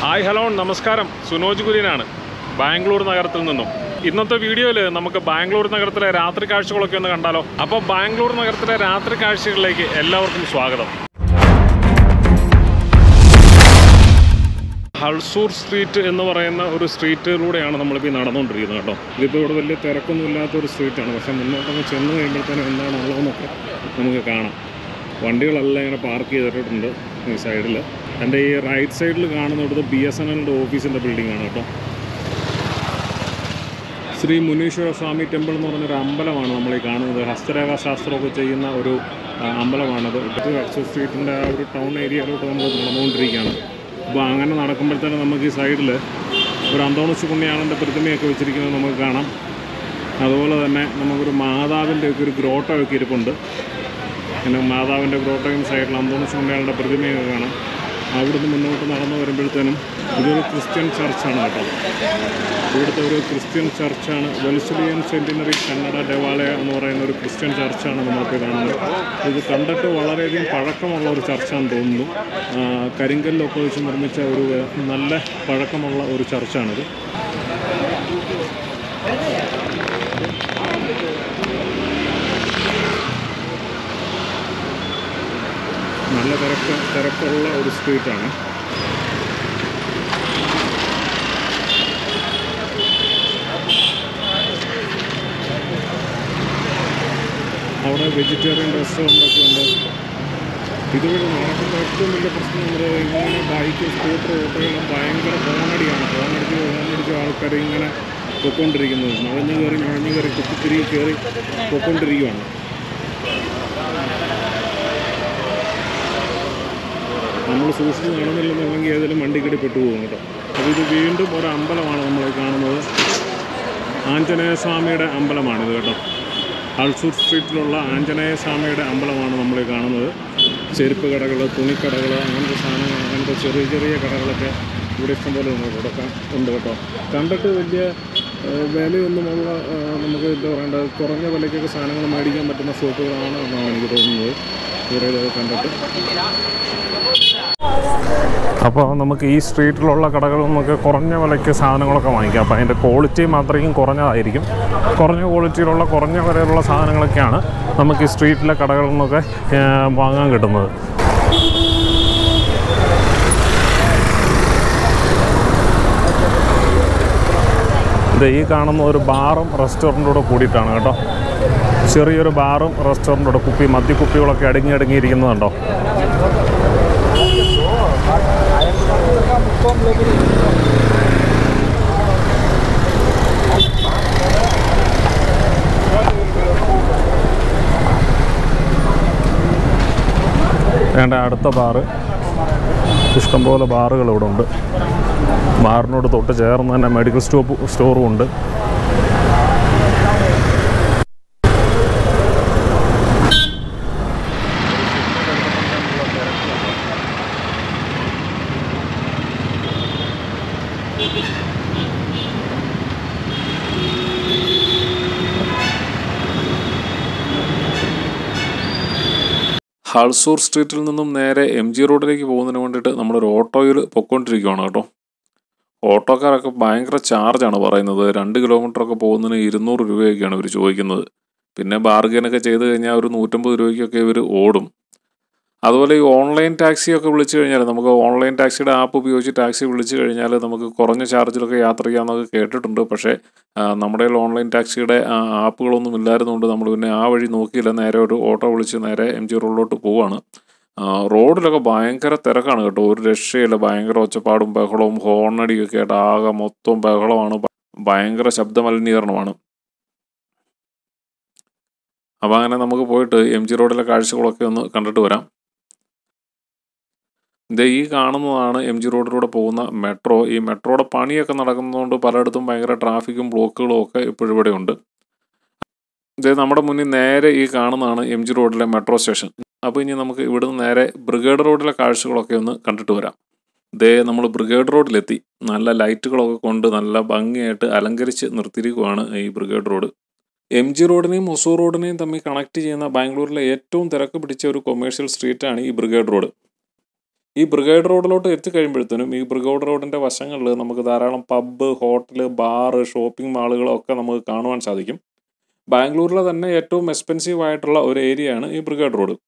hi hello നമസ്കാരം സുനോജ് കുര്യനാണ് ബാംഗ്ലൂർ നഗരത്തിൽ നിന്നും ഇന്നത്തെ വീഡിയോയിൽ നമുക്ക് ബാംഗ്ലൂർ നഗരത്തിലെ രാത്രി കാഴ്ചകളൊക്കെ ഒന്ന് കണ്ടാലോ അപ്പോൾ ബാംഗ്ലൂർ നഗരത്തിലെ രാത്രി കാഴ്ചകളിലേക്ക് എല്ലാവർക്കും സ്വാഗതം ഹൾസൂർ സ്ട്രീറ്റ് എന്ന് പറയുന്ന ഒരു സ്ട്രീറ്റിലൂടെയാണ് നമ്മളിപ്പോൾ ഈ നടന്നുകൊണ്ടിരിക്കുന്നത് കേട്ടോ ഇതിപ്പോൾ ഇവിടെ വലിയ തിരക്കൊന്നും ഇല്ലാത്ത ഒരു സ്ട്രീറ്റാണ് പക്ഷേ മുന്നോട്ടൊക്കെ ചെന്ന് കഴിയുമ്പോഴത്തേനും എന്താണ് ഉള്ളതെന്നൊക്കെ നമുക്ക് കാണാം വണ്ടികളെല്ലാം ഇങ്ങനെ പാർക്ക് ചെയ്തിട്ടുണ്ട് ഈ സൈഡിൽ എൻ്റെ ഈ റൈറ്റ് സൈഡിൽ കാണുന്നിടത്ത് ബി എസ് എൻ എല്ലിൻ്റെ ഓഫീസിൻ്റെ ബിൽഡിംഗ് ആണ് കേട്ടോ ശ്രീ മുനീശ്വര സ്വാമി ടെമ്പിൾ എന്ന് പറഞ്ഞൊരു അമ്പലമാണ് നമ്മൾ ഈ കാണുന്നത് ഹസ്തരേഖാ ശാസ്ത്രമൊക്കെ ചെയ്യുന്ന ഒരു ആ, അമ്പലമാണത് ഇപ്പോൾ ഹൾസൂർ സ്ട്രീറ്റിൻ്റെ ആ ഒരു ടൗൺ ഏരിയയിലോട്ട് നമ്മൾ നടന്നുകൊണ്ടിരിക്കുകയാണ് അപ്പോൾ അങ്ങനെ നടക്കുമ്പോഴത്തേനും നമുക്ക് ഈ സൈഡിൽ ഒരു അന്തോണിച്ച് പുണ്യാളൻ്റെ പ്രതിമയൊക്കെ വെച്ചിരിക്കുന്നത് നമുക്ക് കാണാം അതുപോലെ തന്നെ നമുക്കൊരു മാതാവിൻ്റെ ഒക്കെ ഒരു ഗ്രോട്ട ഒക്കെ ഇരിപ്പുണ്ട് പിന്നെ മാതാവിൻ്റെ ഗ്രോട്ടയും സൈഡിൽ അന്തോണിച്ച് പുണ്യാളൻ്റെ പ്രതിമയൊക്കെ കാണാം അവിടുന്ന് മുന്നോട്ട് നടന്നു വരുമ്പോഴത്തേനും ഇതൊരു ക്രിസ്ത്യൻ ചർച്ചാണ് കേട്ടോ ഇവിടുത്തെ ഒരു ക്രിസ്ത്യൻ ചർച്ചാണ് വെൽസിലിയൻ സെൻറ്റിനറി കന്നഡ ദേവാലയ എന്ന് പറയുന്ന ഒരു ക്രിസ്ത്യൻ ചർച്ചാണ് നമ്മളിപ്പോൾ കാണുന്നത് ഇത് കണ്ടിട്ട് വളരെയധികം പഴക്കമുള്ള ഒരു ചർച്ചാന്ന് തോന്നുന്നു ആ, കരിങ്കല്ലൊക്കെ വെച്ച് നിർമ്മിച്ച ഒരു വ- നല്ല പഴക്കമുള്ള ഒരു ചർച്ചാണിത് നല്ല തിരക്ക് തിരക്കുള്ള ഒരു സ്ട്രീറ്റാണ് അവിടെ വെജിറ്റേറിയൻ റെസ്റ്റോറൻ്റൊക്കെ ഉണ്ട് ഇതുവഴി നടക്കുന്ന ഏറ്റവും വലിയ പ്രശ്നം എന്ന് പറയുന്നത് ഇങ്ങനെ ബൈക്ക് സ്കൂട്ടർ ഓട്ടോയെല്ലാം ഭയങ്കര ഹോണടിയാണ് ഹോണടിച്ച് ഹോണടിച്ച് ആൾക്കാർ ഇങ്ങനെ പൊയ്ക്കൊണ്ടിരിക്കുന്നത് നുഴഞ്ഞു കയറി നുഴഞ്ഞു കയറി കുത്തിത്തിരി കയറി പൊയ്ക്കൊണ്ടിരിക്കുകയാണ് നമ്മൾ സൂക്ഷിച്ച് നടന്നില്ലെന്നുണ്ടെങ്കിൽ ഏതെങ്കിലും വണ്ടിക്കടി പെട്ടുപോകും കേട്ടോ അപ്പോൾ ഇത് വീണ്ടും ഒരു അമ്പലമാണ് നമ്മൾ ഈ കാണുന്നത് ആഞ്ജനേയ സ്വാമിയുടെ അമ്പലമാണിത് കേട്ടോ ഹൾസൂർ സ്ട്രീറ്റിലുള്ള ആഞ്ജനേയ സ്വാമിയുടെ അമ്പലമാണ് നമ്മൾ ഈ കാണുന്നത് ചെരുപ്പ് കടകൾ തുണിക്കടകൾ അങ്ങനത്തെ സാധനങ്ങൾ അങ്ങനത്തെ ചെറിയ ചെറിയ കടകളൊക്കെ ഇവിടെ ഇഷ്ടംപോലെ നമുക്ക് കൊടുക്കാൻ ഉണ്ട് കേട്ടോ കണ്ടിട്ട് വലിയ ഏഹ്, വിലയൊന്നുമുള്ള ഏഹ്, നമുക്ക് എന്താ പറയേണ്ടത് കുറഞ്ഞ വിലയ്ക്കൊക്കെ സാധനങ്ങൾ മേടിക്കാൻ പറ്റുന്ന ഷോപ്പുകളാണ് എന്നാണ് എനിക്ക് തോന്നുന്നത് ഇവിടെ ഇതൊക്കെ കണ്ടിട്ട് അപ്പോൾ നമുക്ക് ഈ സ്ട്രീറ്റിലുള്ള കടകളിൽ നിന്നൊക്കെ കുറഞ്ഞ വിലയ്ക്ക് സാധനങ്ങളൊക്കെ വാങ്ങിക്കാം അപ്പോൾ അതിൻ്റെ ക്വാളിറ്റിയും അത്രയും കുറഞ്ഞതായിരിക്കും കുറഞ്ഞ ക്വാളിറ്റിയിലുള്ള കുറഞ്ഞ വിലയിലുള്ള സാധനങ്ങളൊക്കെയാണ് നമുക്ക് ഈ സ്ട്രീറ്റിലെ കടകളിൽ നിന്നൊക്കെ ഏഹ്, വാങ്ങാൻ കിട്ടുന്നത് ഇത് ഈ കാണുന്ന ഒരു ബാറും റെസ്റ്റോറൻറ്റോടെ കൂടിയിട്ടാണ് കേട്ടോ ചെറിയൊരു ബാറും റെസ്റ്റോറൻറ്റോടെ കുപ്പി മദ്യക്കുപ്പികളൊക്കെ അടുങ്ങി അടുങ്ങിയിരിക്കുന്നതുണ്ടോ വേണ്ട അടുത്ത ബാറ് ഇഷ്ടംപോലെ ബാറുകൾ ഇവിടെ ഉണ്ട് ബാറിനോട് തൊട്ട് ചേർന്ന് തന്നെ മെഡിക്കൽ സ്റ്റോപ്പ് സ്റ്റോറും ഉണ്ട് ഹൾസൂർ സ്ട്രീറ്റിൽ നിന്നും നേരെ എം ജി റോഡിലേക്ക് പോകുന്നതിന് വേണ്ടിയിട്ട് നമ്മളൊരു ഓട്ടോയിൽ പൊയ്ക്കൊണ്ടിരിക്കുകയാണ് കേട്ടോ ഓട്ടോക്കാരൊക്കെ ഭയങ്കര ചാർജാണ് പറയുന്നത് രണ്ട് കിലോമീറ്ററൊക്കെ പോകുന്നതിന് ഇരുന്നൂറ് രൂപയൊക്കെയാണ് ഇവർ ചോദിക്കുന്നത് പിന്നെ ബാർഗനൊക്കെ ചെയ്ത് കഴിഞ്ഞാൽ ഒരു നൂറ്റമ്പത് രൂപയ്ക്കൊക്കെ ഇവർ ഓടും അതുപോലെ ഈ ഓൺലൈൻ ടാക്സിയൊക്കെ വിളിച്ചു കഴിഞ്ഞാൽ നമുക്ക് ഓൺലൈൻ ടാക്സിയുടെ ആപ്പ് ഉപയോഗിച്ച് ടാക്സി വിളിച്ചു കഴിഞ്ഞാൽ നമുക്ക് കുറഞ്ഞ ചാർജിലൊക്കെ യാത്ര ചെയ്യാമെന്നൊക്കെ കേട്ടിട്ടുണ്ട് പക്ഷേ ആ, നമ്മുടെ കയ്യിൽ ഓൺലൈൻ ടാക്സിയുടെ ആ, ആപ്പുകളൊന്നും ഇല്ലായിരുന്നുകൊണ്ട് നമ്മൾ പിന്നെ ആ വഴി നോക്കിയില്ല നേരെ ഒരു ഓട്ടോ വിളിച്ച് നേരെ എം ജി റോഡിലോട്ട് പോവാണ് ആ, റോഡിലൊക്കെ ഭയങ്കര തിരക്കാണ് കേട്ടോ ഒരു രക്ഷയില്ല ഭയങ്കര ഒച്ചപ്പാടും ബഹളവും ഹോണടിയൊക്കെ ആയിട്ട് ആകെ മൊത്തം ബഹളമാണ് ഭ- ഭയങ്കര ശബ്ദ മലിനീകരണമാണ് അപ്പോൾ അങ്ങനെ നമുക്ക് പോയിട്ട് എം ജി റോഡിലെ കാഴ്ചകളൊക്കെ ഒന്ന് കണ്ടിട്ട് വരാം ഇത് ഈ കാണുന്നതാണ് എം ജി റോഡിലൂടെ പോകുന്ന മെട്രോ ഈ മെട്രോയുടെ പണിയൊക്കെ നടക്കുന്നതുകൊണ്ട് പലയിടത്തും ഭയങ്കര ട്രാഫിക്കും ബ്ലോക്കുകളും ഒക്കെ ഇപ്പോഴും ഇവിടെ ഉണ്ട് ഇത് നമ്മുടെ മുന്നിൽ നേരെ ഈ കാണുന്നതാണ് എം ജി റോഡിലെ മെട്രോ സ്റ്റേഷൻ അപ്പോൾ ഇനി നമുക്ക് ഇവിടുന്ന് നേരെ ബ്രിഗേഡ് റോഡിലെ കാഴ്ചകളൊക്കെ ഒന്ന് കണ്ടിട്ട് വരാം ദേ നമ്മൾ ബ്രിഗേഡ് റോഡിലെത്തി നല്ല ലൈറ്റുകളൊക്കെ കൊണ്ട് നല്ല ഭംഗിയായിട്ട് അലങ്കരിച്ച് നിർത്തിയിരിക്കുകയാണ് ഈ ബ്രിഗേഡ് റോഡ് എം ജി റോഡിനെയും ഒസൂർ റോഡിനെയും തമ്മിൽ കണക്ട് ചെയ്യുന്ന ബാംഗ്ലൂരിലെ ഏറ്റവും തിരക്ക് പിടിച്ച ഒരു കൊമേഴ്ഷ്യൽ സ്ട്രീറ്റാണ് ഈ ബ്രിഗേഡ് റോഡ് ഈ ബ്രിഗേഡ് റോഡിലോട്ട് എത്തിക്കഴിയുമ്പോഴത്തേനും ഈ ബ്രിഗേഡ് റോഡിൻ്റെ വശങ്ങളിൽ നമുക്ക് ധാരാളം പബ്ബ് ഹോട്ടൽ ബാറ് ഷോപ്പിംഗ് മാളുകളൊക്കെ നമുക്ക് കാണുവാൻ സാധിക്കും ബാംഗ്ലൂരിലെ തന്നെ ഏറ്റവും എക്സ്പെൻസീവ് ആയിട്ടുള്ള ഒരു ഏരിയയാണ് ഈ ബ്രിഗേഡ് റോഡ്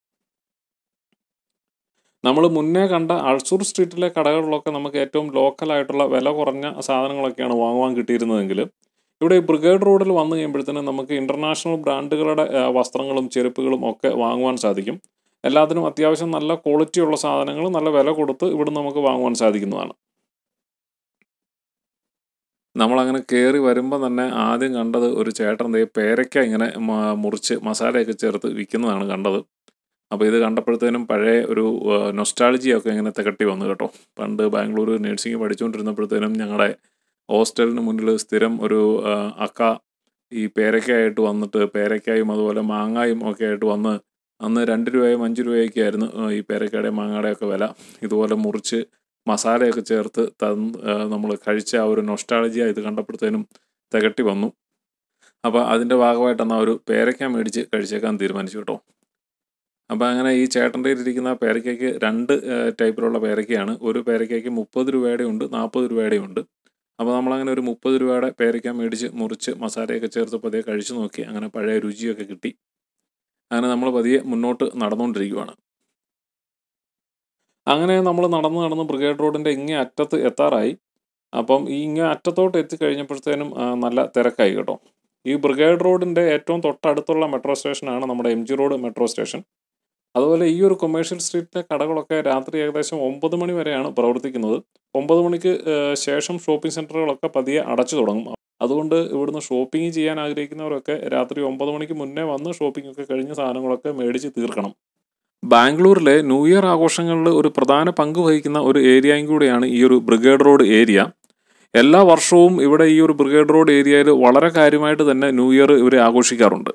നമ്മൾ മുന്നേ കണ്ട അൾസൂർ സ്ട്രീറ്റിലെ കടകളിലൊക്കെ നമുക്ക് ഏറ്റവും ലോക്കലായിട്ടുള്ള വില കുറഞ്ഞ സാധനങ്ങളൊക്കെയാണ് വാങ്ങുവാൻ കിട്ടിയിരുന്നതെങ്കിൽ ഇവിടെ ഈ ബ്രിഗേഡ് റോഡിൽ വന്നു കഴിയുമ്പോഴത്തേനും നമുക്ക് ഇൻ്റർനാഷണൽ ബ്രാൻഡുകളുടെ ആ, വസ്ത്രങ്ങളും ചെരുപ്പുകളും ഒക്കെ വാങ്ങുവാൻ സാധിക്കും എല്ലാത്തിനും അത്യാവശ്യം നല്ല ക്വാളിറ്റി ഉള്ള സാധനങ്ങൾ നല്ല വില കൊടുത്ത് ഇവിടെ നമുക്ക് വാങ്ങുവാൻ സാധിക്കുന്നതാണ് നമ്മളങ്ങനെ കയറി വരുമ്പോൾ തന്നെ ആദ്യം കണ്ടത് ഒരു ചേട്ടൻ ദേ പേരയ്ക്ക ഇങ്ങനെ മ- മുറിച്ച് മസാലയൊക്കെ ചേർത്ത് വിൽക്കുന്നതാണ് കണ്ടത് അപ്പോൾ ഇത് കണ്ടപ്പോഴത്തേനും പഴയ ഒരു നൊസ്റ്റാളജിയൊക്കെ ഇങ്ങനെ തികട്ടി വന്നു കേട്ടോ പണ്ട് ബാംഗ്ലൂർ നഴ്സിംഗ് പഠിച്ചുകൊണ്ടിരുന്നപ്പോഴത്തേനും ഞങ്ങളുടെ ഹോസ്റ്റലിന് മുന്നിൽ സ്ഥിരം ഒരു ആ, അക്ക ഈ പേരയ്ക്കായിട്ട് വന്നിട്ട് പേരയ്ക്കായും അതുപോലെ മാങ്ങായും ഒക്കെ ആയിട്ട് വന്ന് അന്ന് രണ്ട് രൂപയും അഞ്ച് രൂപയൊക്കെ ആയിരുന്നു ആ, ഈ പേരയ്ക്കയുടെയും മാങ്ങയുടെയൊക്കെ വില ഇതുപോലെ മുറിച്ച് മസാലയൊക്കെ ചേർത്ത് തന്ന് നമ്മൾ കഴിച്ച ആ ഒരു നൊസ്റ്റാളജിയ ഇത് കണ്ടപ്പോഴത്തേനും തികട്ടി വന്നു അപ്പോൾ അതിൻ്റെ ഭാഗമായിട്ട് എന്നാൽ ഒരു പേരയ്ക്ക മേടിച്ച് കഴിച്ചേക്കാൻ തീരുമാനിച്ചു കേട്ടോ അപ്പോൾ അങ്ങനെ ഈ ചേട്ടൻ്റെ ഇരിക്കുന്ന പേരയ്ക്കയ്ക്ക് രണ്ട് ഏഹ്, ടൈപ്പിലുള്ള പേരയ്ക്കയാണ് ഒരു പേരയ്ക്കയ്ക്ക് മുപ്പത് രൂപയുടെ ഉണ്ട് നാൽപ്പത് രൂപയുടെ ഉണ്ട് അപ്പോൾ നമ്മളങ്ങനെ ഒരു മുപ്പത് രൂപയുടെ പേരയ്ക്ക മേടിച്ച് മുറിച്ച് മസാലയൊക്കെ ചേർത്ത് പതിയെ കഴിച്ചു നോക്കി അങ്ങനെ പഴയ രുചിയൊക്കെ കിട്ടി അങ്ങനെ നമ്മൾ പതിയെ മുന്നോട്ട് നടന്നുകൊണ്ടിരിക്കുവാണ് അങ്ങനെ നമ്മൾ നടന്ന് നടന്ന് ബ്രിഗേഡ് റോഡിൻ്റെ ഇങ്ങേ അറ്റത്ത് എത്താറായി അപ്പം ഈ ഇങ്ങേ അറ്റത്തോട്ട് എത്തിക്കഴിഞ്ഞപ്പോഴത്തേനും ആ, നല്ല തിരക്കായി കേട്ടോ ഈ ബ്രിഗേഡ് റോഡിൻ്റെ ഏറ്റവും തൊട്ടടുത്തുള്ള മെട്രോ സ്റ്റേഷനാണ് നമ്മുടെ M G road metro station അതുപോലെ ഈ ഒരു കൊമേഴ്ഷ്യൽ സ്ട്രീറ്റിലെ കടകളൊക്കെ രാത്രി ഏകദേശം ഒമ്പത് മണി വരെയാണ് പ്രവർത്തിക്കുന്നത് ഒമ്പത് മണിക്ക് ഏഹ്, ശേഷം ഷോപ്പിംഗ് സെൻറ്ററുകളൊക്കെ പതിയെ അടച്ചു തുടങ്ങും അതുകൊണ്ട് ഇവിടുന്ന് ഷോപ്പിംഗ് ചെയ്യാൻ ആഗ്രഹിക്കുന്നവരൊക്കെ രാത്രി ഒമ്പത് മണിക്ക് മുന്നേ വന്ന് ഷോപ്പിംഗ് ഒക്കെ കഴിഞ്ഞ് സാധനങ്ങളൊക്കെ മേടിച്ച് തീർക്കണം ബാംഗ്ലൂരിലെ ന്യൂ ഇയർ ആഘോഷങ്ങളിൽ ഒരു പ്രധാന പങ്ക് വഹിക്കുന്ന ഒരു ഏരിയയും കൂടിയാണ് ഈ ഒരു ബ്രിഗേഡ് റോഡ് ഏരിയ എല്ലാ വർഷവും ഇവിടെ ഈ ഒരു ബ്രിഗേഡ് റോഡ് ഏരിയയിൽ വളരെ കാര്യമായിട്ട് തന്നെ ന്യൂ ഇയർ ഇവർ ആഘോഷിക്കാറുണ്ട്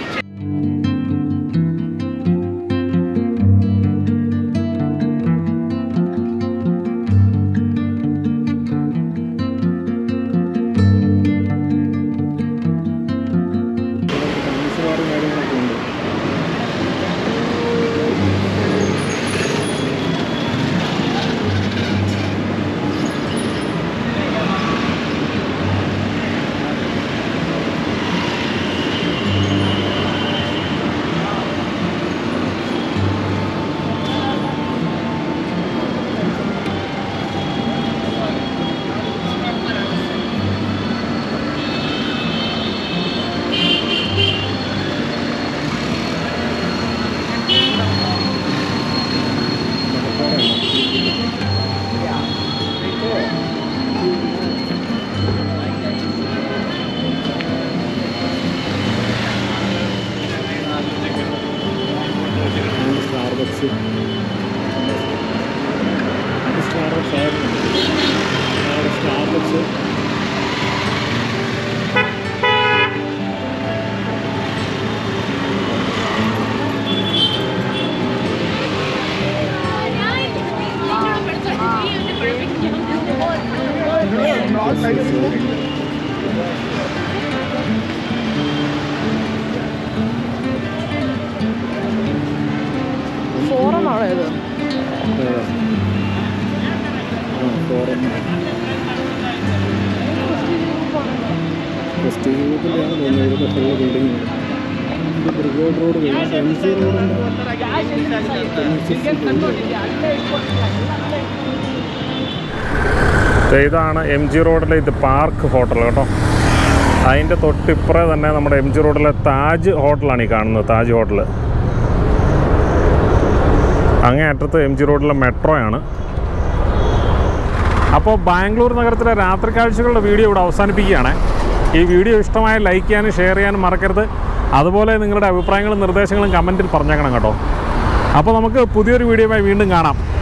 സ്റ്റാർബക്സ് സ്റ്റാർബക്സ് ആയിരുന്നു സ്റ്റാർബക്സ് ഫോറമാണോ ഇത് പ്രസ്റ്റീജ് ഗ്രൂപ്പിൻ്റെയാണ് തോന്നുന്നത് ഇവിടുത്തെ ഫുള്ള് ബിൽഡിംഗ് ഇത് ബ്രിഗേഡ് റോഡ് കഴിഞ്ഞ് എം ജി റോഡിൻ്റെ ഇതാണ് എം ജി റോഡിലെ ഇത് പാർക്ക് ഹോട്ടൽ കേട്ടോ അതിൻ്റെ തൊട്ടിപ്പുറേ തന്നെ നമ്മുടെ എം ജി റോഡിലെ താജ് ഹോട്ടലാണ് ഈ കാണുന്നത് താജ് ഹോട്ടൽ അങ്ങേ അറ്റത്ത് എം ജി റോഡിലെ മെട്രോയാണ് അപ്പോൾ ബാംഗ്ലൂർ നഗരത്തിലെ രാത്രി കാഴ്ചകളുടെ വീഡിയോ ഇവിടെ അവസാനിപ്പിക്കുകയാണ് ഈ വീഡിയോ ഇഷ്ടമായ ലൈക്ക് ചെയ്യാനും ഷെയർ ചെയ്യാനും മറക്കരുത് അതുപോലെ നിങ്ങളുടെ അഭിപ്രായങ്ങളും നിർദ്ദേശങ്ങളും കമൻറ്റിൽ പറഞ്ഞേക്കണം കേട്ടോ അപ്പോൾ നമുക്ക് പുതിയൊരു വീഡിയോയുമായി വീണ്ടും കാണാം